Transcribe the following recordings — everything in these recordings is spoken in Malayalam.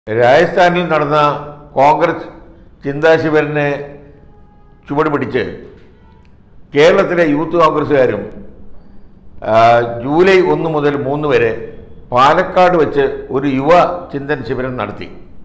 രാജസ്ഥാനിൽ നടന്ന കോൺഗ്രസ് ചിന്താശിവരനെ ചുവട് പിടിച്ച് കേരളത്തിലെ യൂത്ത് കോൺഗ്രസ്സുകാരും ആ, ജൂലൈ ഒന്ന് മുതൽ മൂന്ന് വരെ പാലക്കാട് വെച്ച് ഒരു യുവ ചിന്തൻ ശിബിരം നടത്തി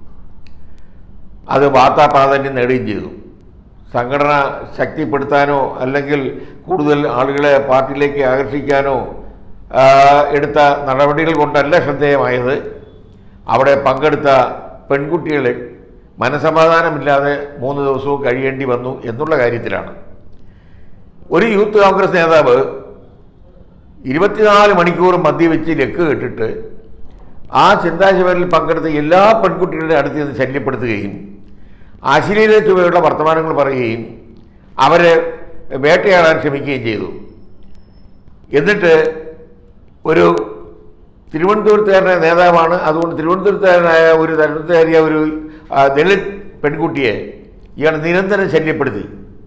അത് വാർത്താ പ്രാധാന്യം നേടുകയും ചെയ്തു സംഘടന ശക്തിപ്പെടുത്താനോ അല്ലെങ്കിൽ കൂടുതൽ ആളുകളെ പാർട്ടിയിലേക്ക് ആകർഷിക്കാനോ ആ, എടുത്ത നടപടികൾ കൊണ്ടല്ല ശ്രദ്ധേയമായത് അവിടെ പങ്കെടുത്ത പെൺകുട്ടികളെ മനസമാധാനമില്ലാതെ മൂന്ന് ദിവസവും കഴിയേണ്ടി വന്നു എന്നുള്ള കാര്യത്തിലാണ് ഒരു യൂത്ത് കോൺഗ്രസ് നേതാവ് ഇരുപത്തിനാല് മണിക്കൂർ മദ്യവെച്ച് ലക്ക് കെട്ടിട്ട് ആ ചിന്താശിവരിൽ പങ്കെടുത്ത എല്ലാ പെൺകുട്ടികളുടെ അടുത്ത് നിന്ന് ശല്യപ്പെടുത്തുകയും അശ്ലീല ചുവയുള്ള വർത്തമാനങ്ങൾ പറയുകയും അവരെ വേട്ടയാടാൻ ശ്രമിക്കുകയും ചെയ്തു എന്നിട്ട് ഒരു തിരുവനന്തപുരത്തുകാരനായ നേതാവാണ് അതുകൊണ്ട് തിരുവനന്തപുരത്തുകാരനായ ഒരു തിരുവനന്തപുരത്തുകാരിയ ഒരു ആ, ദളിത് പെൺകുട്ടിയെ ഇയാൾ നിരന്തരം ശല്യപ്പെടുത്തി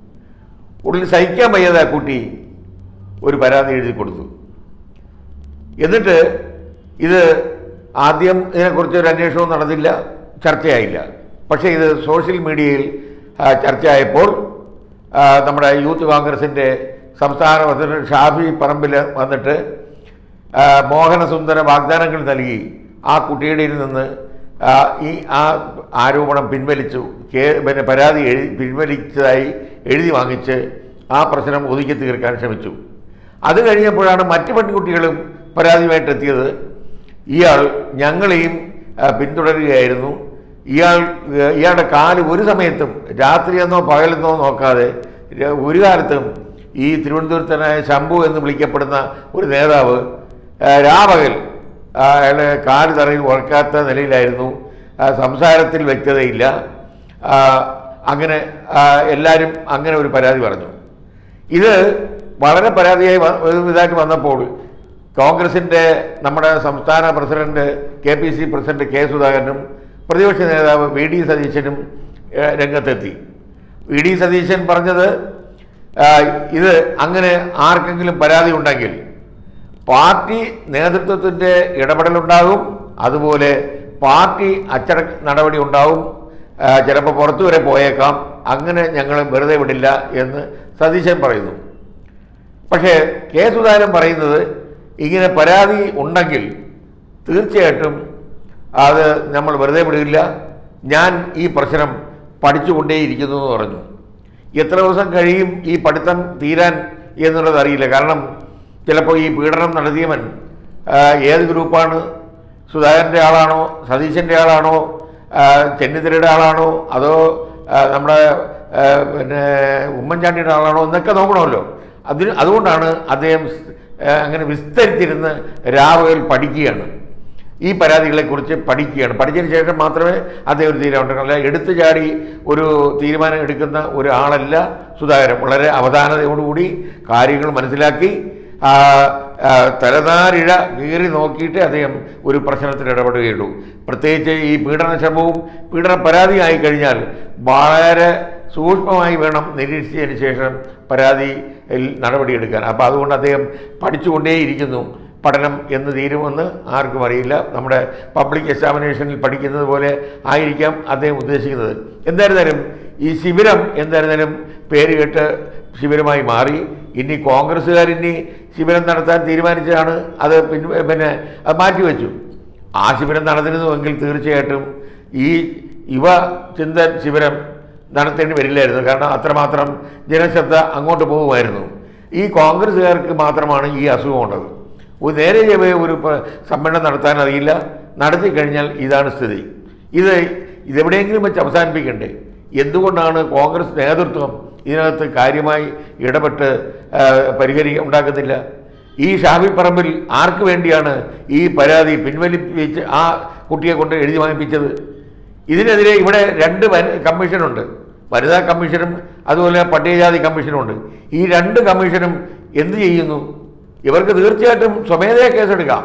ഉള്ളിൽ സഹിക്കാൻ വയ്യാതെ ആ കുട്ടി ഒരു പരാതി എഴുതി കൊടുത്തു എന്നിട്ട് ഇത് ആദ്യം ഇതിനെക്കുറിച്ച് ഒരു അന്വേഷണവും നടന്നില്ല ചർച്ചയായില്ല പക്ഷേ ഇത് സോഷ്യൽ മീഡിയയിൽ ആ, ചർച്ചയായപ്പോൾ ആ, നമ്മുടെ യൂത്ത് കോൺഗ്രസിൻ്റെ സംസ്ഥാന പ്രസിഡന്റ് ഷാഫി പറമ്പിൽ വന്നിട്ട് ആ, മോഹനസുന്ദര വാഗ്ദാനങ്ങൾ നൽകി ആ കുട്ടിയുടെ നിന്ന് ആ, ഈ ആ ആരോപണം പിൻവലിച്ചു കേ പിന്നെ പരാതി എഴുതി പിൻവലിച്ചതായി എഴുതി വാങ്ങിച്ച് ആ പ്രശ്നം ഒതുക്കി തീർക്കാൻ ശ്രമിച്ചു അത് കഴിഞ്ഞപ്പോഴാണ് മറ്റു പെൺകുട്ടികളും പരാതിയുമായിട്ട് എത്തിയത് ഇയാൾ ഞങ്ങളെയും ആ, പിന്തുടരുകയായിരുന്നു ഇയാൾ ആ, ഇയാളുടെ കാല് ഒരു സമയത്തും രാത്രിയെന്നോ പകലെന്നോ നോക്കാതെ ര- ഒരു കാലത്തും ഈ തിരുവനന്തപുരത്തനായ ശംഭു എന്ന് വിളിക്കപ്പെടുന്ന ഒരു നേതാവ് ആ, രാപകൽ ആ, അയാളെ കാല് തറയിൽ ഉറക്കാത്ത നിലയിലായിരുന്നു ആ, സംസാരത്തിൽ വ്യക്തതയില്ല ആ, അങ്ങനെ ആ, എല്ലാവരും അങ്ങനെ ഒരു പരാതി പറഞ്ഞു ഇത് വളരെ പരാതിയായി വ- ഒരു ഇതായിട്ട് വന്നപ്പോൾ കോൺഗ്രസിൻ്റെ നമ്മുടെ സംസ്ഥാന president K P C president K സുധാകരനും പ്രതിപക്ഷ നേതാവ് വി ഡി സതീശനും ഏഹ്, രംഗത്തെത്തി വി ഡി സതീശൻ പറഞ്ഞത് ആ, ഇത് അങ്ങനെ ആർക്കെങ്കിലും പരാതി ഉണ്ടെങ്കിൽ പാർട്ടി നേതൃത്വത്തിൻ്റെ ഇടപെടലുണ്ടാകും അതുപോലെ പാർട്ടി അച്ചട നടപടി ഉണ്ടാവും ചിലപ്പോൾ പുറത്തു വരെ പോയേക്കാം അങ്ങനെ ഞങ്ങൾ വെറുതെ വിടില്ല എന്ന് സതീശൻ പറയുന്നു പക്ഷേ കെ സുധാകരൻ പറയുന്നത് ഇങ്ങനെ പരാതി ഉണ്ടെങ്കിൽ തീർച്ചയായിട്ടും അത് നമ്മൾ വെറുതെ വിടില്ല ഞാൻ ഈ പ്രശ്നം പഠിച്ചുകൊണ്ടേയിരിക്കുന്നു എന്ന് പറഞ്ഞു എത്ര ദിവസം കഴിയും ഈ പഠിത്തം തീരാൻ എന്നുള്ളത് അറിയില്ല കാരണം ചിലപ്പോൾ ഈ പീഡനം നടത്തിയവൻ ആ, ഏത് ഗ്രൂപ്പാണ് സുധാകരൻ്റെ ആളാണോ സതീശൻ്റെ ആളാണോ ആ, ചെന്നിത്തലയുടെ ആളാണോ അതോ ആ, നമ്മുടെ ആ, പിന്നെ ഉമ്മൻചാണ്ടിയുടെ ആളാണോ എന്നൊക്കെ നോക്കണമല്ലോ അതിന് അതുകൊണ്ടാണ് അദ്ദേഹം സ്- ആ, അങ്ങനെ വിസ്തരിച്ചിരുന്ന് രാവുകൾ പഠിക്കുകയാണ് ഈ പരാതികളെക്കുറിച്ച് പഠിക്കുകയാണ് പഠിച്ചതിന് ശേഷം മാത്രമേ അദ്ദേഹം ഒരു തീരുമാനം എടുക്കൂ. അല്ല എടുത്തു ചാടി ഒരു തീരുമാനം എടുക്കുന്ന ഒരാളല്ല സുധാകരൻ വളരെ അവധാനതയോടുകൂടി കാര്യങ്ങൾ മനസ്സിലാക്കി ആ, ആ, തലനാരിഴ കീറി നോക്കിയിട്ട് അദ്ദേഹം ഒരു പ്രശ്നത്തിൽ ഇടപെടുകയുള്ളൂ പ്രത്യേകിച്ച് ഈ പീഡന ശ്രമവും പീഡന പരാതിയായി കഴിഞ്ഞാൽ വളരെ സൂക്ഷ്മമായി വേണം നിരീക്ഷിച്ചതിന് ശേഷം പരാതിയിൽ നടപടിയെടുക്കാൻ അപ്പോൾ അതുകൊണ്ട് അദ്ദേഹം പഠിച്ചുകൊണ്ടേയിരിക്കുന്നു പഠനം എന്ന് തീരുമെന്ന് ആർക്കും അറിയില്ല നമ്മുടെ പബ്ലിക് എക്സാമിനേഷനിൽ പഠിക്കുന്നത് പോലെ ആയിരിക്കാം അദ്ദേഹം ഉദ്ദേശിക്കുന്നത് എന്തായിരുന്നാലും ഈ ശിബിരം എന്തായിരുന്നാലും പേര് കേട്ട് ശിബിരമായി മാറി ഇനി കോൺഗ്രസ്സുകാർ ഇനി ശിബിരം നടത്താൻ തീരുമാനിച്ചതാണ് അത് പിൻ പിന്നെ അത് മാറ്റിവെച്ചു ആ ശിബിരം നടന്നിരുന്നുവെങ്കിൽ തീർച്ചയായിട്ടും ഈ യുവ ചിന്തൻ ശിബിരം നടത്തേണ്ടി വരില്ലായിരുന്നു കാരണം അത്രമാത്രം ജനശ്രദ്ധ അങ്ങോട്ട് പോകുമായിരുന്നു ഈ കോൺഗ്രസ്സുകാർക്ക് മാത്രമാണ് ഈ അസുഖമുള്ളത് ഒരു നേരെ ചൊവ്വേ ഒരു പ- സമ്മേളനം നടത്താൻ അറിയില്ല നടത്തി കഴിഞ്ഞാൽ ഇതാണ് സ്ഥിതി ഇത് ഇതെവിടെയെങ്കിലും വെച്ച് അവസാനിപ്പിക്കണ്ടേ എന്തുകൊണ്ടാണ് കോൺഗ്രസ് നേതൃത്വം ഇതിനകത്ത് കാര്യമായി ഇടപെട്ട് ആ, പരിഹരിക്ക ഉണ്ടാക്കുന്നില്ല ഈ ഷാഫി പറമ്പിൽ ആർക്ക് വേണ്ടിയാണ് ഈ പരാതി പിൻവലിപ്പിച്ച് ആ കുട്ടിയെ കൊണ്ട് എഴുതി വാങ്ങിപ്പിച്ചത് ഇതിനെതിരെ ഇവിടെ രണ്ട് വന- കമ്മീഷനുണ്ട് വനിതാ കമ്മീഷനും അതുപോലെ പട്ടികജാതി കമ്മീഷനുമുണ്ട് ഈ രണ്ട് കമ്മീഷനും എന്ത് ചെയ്യുന്നു ഇവർക്ക് തീർച്ചയായിട്ടും സ്വമേധയാ കേസെടുക്കാം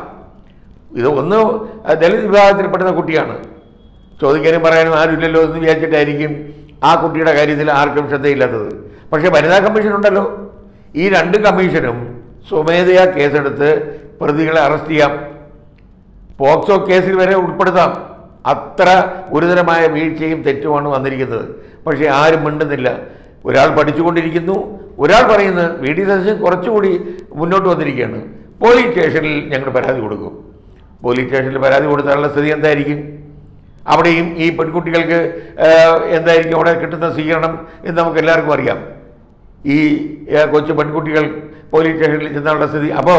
ഇത് ഒന്ന് ദളിത് വിഭാഗത്തിൽപ്പെടുന്ന കുട്ടിയാണ് ചോദിക്കാനും പറയാനും ആരുമില്ലല്ലോ എന്ന് വിചാരിച്ചിട്ടായിരിക്കും ആ കുട്ടിയുടെ കാര്യത്തിൽ ആർക്കും ശ്രദ്ധയില്ലാത്തത് പക്ഷേ വനിതാ കമ്മീഷൻ ഉണ്ടല്ലോ ഈ രണ്ട് കമ്മീഷനും സ്വമേധയാ കേസെടുത്ത് പ്രതികളെ അറസ്റ്റ് ചെയ്യാം പോക്സോ കേസിൽ വരെ ഉൾപ്പെടുത്താം അത്ര ഗുരുതരമായ വീഴ്ചയും തെറ്റുമാണ് വന്നിരിക്കുന്നത് പക്ഷേ ആരും മിണ്ടുന്നില്ല ഒരാൾ പഠിച്ചുകൊണ്ടിരിക്കുന്നു ഒരാൾ പറയുന്നത് വി ഡി സതീശൻ കുറച്ചുകൂടി മുന്നോട്ട് വന്നിരിക്കുകയാണ് പോലീസ് സ്റ്റേഷനിൽ ഞങ്ങൾ പരാതി കൊടുക്കും പോലീസ് സ്റ്റേഷനിൽ പരാതി കൊടുത്താലുള്ള സ്ഥിതി എന്തായിരിക്കും അവിടെയും ഈ പെൺകുട്ടികൾക്ക് ആ, എന്തായിരിക്കും അവിടെ കിട്ടുന്ന സ്വീകരണം എന്ന് നമുക്ക് എല്ലാവർക്കും അറിയാം ഈ ആ, കൊച്ചു പെൺകുട്ടികൾ പോലീസ് സ്റ്റേഷനിൽ ചെന്നുള്ള സ്ഥിതി അപ്പോൾ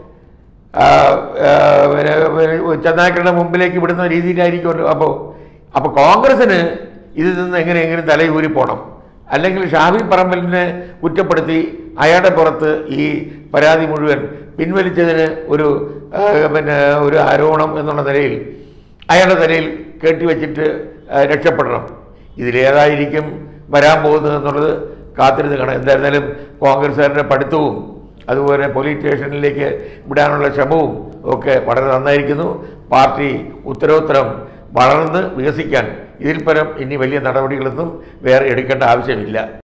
ചെന്നായ്ക്കളുടെ മുമ്പിലേക്ക് വിടുന്ന രീതിയിലായിരിക്കുമല്ലോ അപ്പോൾ അപ്പോൾ കോൺഗ്രസ്സിന് ഇതിൽ നിന്ന് എങ്ങനെ എങ്ങനെ തലയൂരി പോകണം അല്ലെങ്കിൽ ഷാഫി പറമ്പലിനെ കുറ്റപ്പെടുത്തി അയാളുടെ പുറത്ത് ഈ പരാതി മുഴുവൻ പിൻവലിച്ചതിന് ഒരു ആ, പിന്നെ ഒരു ആരോപണം എന്നുള്ള നിലയിൽ അയാളുടെ നിലയിൽ കെട്ടിവെച്ചിട്ട് ആ, രക്ഷപ്പെടണം ഇതിലേതായിരിക്കും വരാൻ പോകുന്നത് എന്നുള്ളത് കാത്തിരുന്ന് കാണാം എന്തായിരുന്നാലും കോൺഗ്രസ്സുകാരുടെ പഠിത്തവും അതുപോലെ പോലീസ് സ്റ്റേഷനിലേക്ക് വിടാനുള്ള ശ്രമവും ഒക്കെ വളരെ നന്നായിരിക്കുന്നു പാർട്ടി ഉത്തരോത്തരം വളർന്ന് വികസിക്കാൻ ഇതിൽ പരം ഇനി വലിയ നടപടികളൊന്നും വേറെ എടുക്കേണ്ട ആവശ്യമില്ല